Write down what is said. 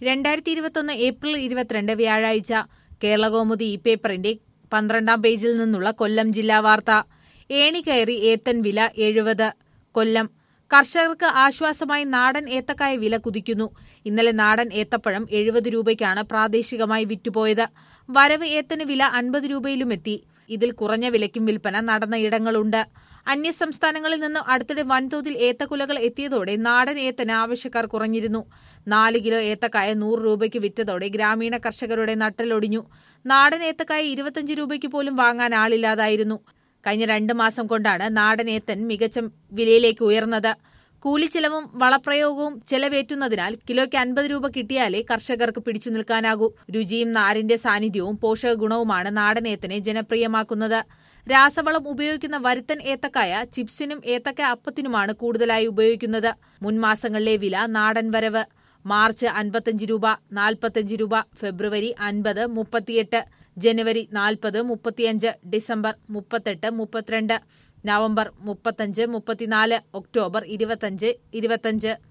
രണ്ടായിരത്തി ഇരുപത്തൊന്ന് ഏപ്രിൽ ഇരുപത്തിരണ്ട് വ്യാഴാഴ്ച കേരളകൗമുദി ഈ പേപ്പറിന്റെ പന്ത്രണ്ടാം പേജിൽ നിന്നുള്ള കൊല്ലം ജില്ലാ വാർത്ത ഏണി കയറി ഏത്തൻ വില എഴുപത് കൊല്ലം കർഷകർക്ക് ആശ്വാസമായി നാടൻ ഏത്തക്കായ വില കുതിക്കുന്നു ഇന്നലെ നാടൻ ഏത്തപ്പഴം എഴുപത് രൂപയ്ക്കാണ് പ്രാദേശികമായി വിറ്റുപോയത് വരവ് ഏത്തന് വില അൻപത് രൂപയിലുമെത്തി ഇതിൽ കുറഞ്ഞ വിലയ്ക്കും വിൽപ്പന നടന്ന ഇടങ്ങളുണ്ട് അന്യസംസ്ഥാനങ്ങളിൽ നിന്ന് അടുത്തിടെ വൻതോതിൽ ഏത്തക്കുലകൾ എത്തിയതോടെ നാടൻ ഏത്തന് ആവശ്യക്കാർ കുറഞ്ഞിരുന്നു നാല് കിലോ ഏത്തക്കായ നൂറ് രൂപയ്ക്ക് വിറ്റതോടെ ഗ്രാമീണ കർഷകരുടെ നട്ടലൊടിഞ്ഞു നാടൻ ഏത്തക്കായ ഇരുപത്തഞ്ച് രൂപയ്ക്ക് പോലും വാങ്ങാൻ ആളില്ലാതായിരുന്നു കഴിഞ്ഞ രണ്ട് മാസം കൊണ്ടാണ് നാടൻ ഏത്തൻ മികച്ച വിലയിലേക്ക് ഉയർന്നത് കൂലിച്ചെലവും വളപ്രയോഗവും ചെലവേറ്റുന്നതിനാൽ കിലോയ്ക്ക് അൻപത് രൂപ കിട്ടിയാലേ കർഷകർക്ക് പിടിച്ചു നിൽക്കാനാകൂ രുചിയും നാരിന്റെ സാന്നിധ്യവും പോഷക ഗുണവുമാണ് നാടൻ ഏത്തനെ ജനപ്രിയമാക്കുന്നത് രാസവളം ഉപയോഗിക്കുന്ന വരുത്തൻ ഏത്തക്കായ ചിപ്സിനും ഏത്തക്ക അപ്പത്തിനുമാണ് കൂടുതലായി ഉപയോഗിക്കുന്നത് മുൻമാസങ്ങളിലെ വില നാടൻ വരവ് മാർച്ച് അൻപത്തഞ്ച് രൂപ നാൽപ്പത്തഞ്ച് രൂപ ഫെബ്രുവരി അൻപത് മുപ്പത്തിയെട്ട് ജനുവരി നാൽപ്പത് മുപ്പത്തിയഞ്ച് ഡിസംബർ മുപ്പത്തെട്ട് മുപ്പത്തിരണ്ട് നവംബർ മുപ്പത്തഞ്ച് മുപ്പത്തിനാല് ഒക്ടോബർ ഇരുപത്തഞ്ച് ഇരുപത്തഞ്ച്